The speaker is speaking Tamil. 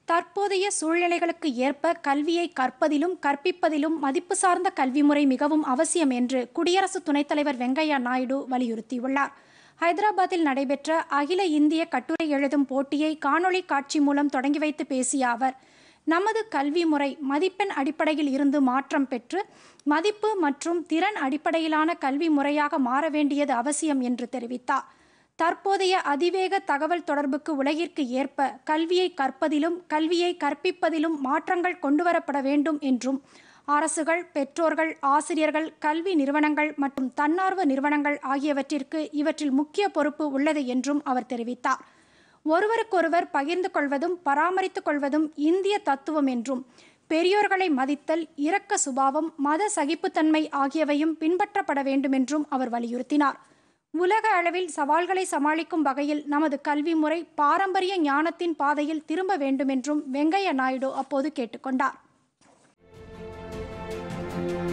தற்போதைய சூழ்நிலைகளுக்கு ஏற்ப கல்வியை கற்பதிலும் கற்பிப்பதிலும் மதிப்பு சார்ந்த கல்வி முறை மிகவும் அவசியம் என்று குடியரசு துணைத் தலைவர் வெங்கையா நாயுடு வலியுறுத்தியுள்ளார் ஹைதராபாத்தில் நடைபெற்ற அகில இந்திய கட்டுரை எழுதும் போட்டியை காணொளி காட்சி மூலம் தொடங்கி வைத்து பேசிய அவர் நமது கல்வி முறை மதிப்பெண் அடிப்படையில் இருந்து மாற்றம் பெற்று மதிப்பு மற்றும் திறன் அடிப்படையிலான கல்வி முறையாக மாற வேண்டியது அவசியம் என்று தெரிவித்தார் தற்போதைய அதிவேக தகவல் தொடர்புக்கு உலகிற்கு ஏற்ப கல்வியை கற்பதிலும் கல்வியை கற்பிப்பதிலும் மாற்றங்கள் கொண்டுவரப்பட வேண்டும் என்றும் அரசுகள் பெற்றோர்கள் ஆசிரியர்கள் கல்வி நிறுவனங்கள் மற்றும் தன்னார்வ நிறுவனங்கள் ஆகியவற்றிற்கு இவற்றில் முக்கிய பொறுப்பு உள்ளது என்றும் அவர் தெரிவித்தார் ஒருவருக்கொருவர் பகிர்ந்து கொள்வதும் பராமரித்துக் கொள்வதும் இந்திய தத்துவம் என்றும் பெரியோர்களை மதித்தல் இரக்க சுபாவம் மத சகிப்புத்தன்மை ஆகியவையும் பின்பற்றப்பட வேண்டும் என்றும் அவர் வலியுறுத்தினார் உலக அளவில் சவால்களை சமாளிக்கும் வகையில் நமது கல்வி முறை பாரம்பரிய ஞானத்தின் பாதையில் திரும்ப வேண்டும் என்றும் வெங்கையா நாயுடு அப்போது கேட்டுக்கொண்டார்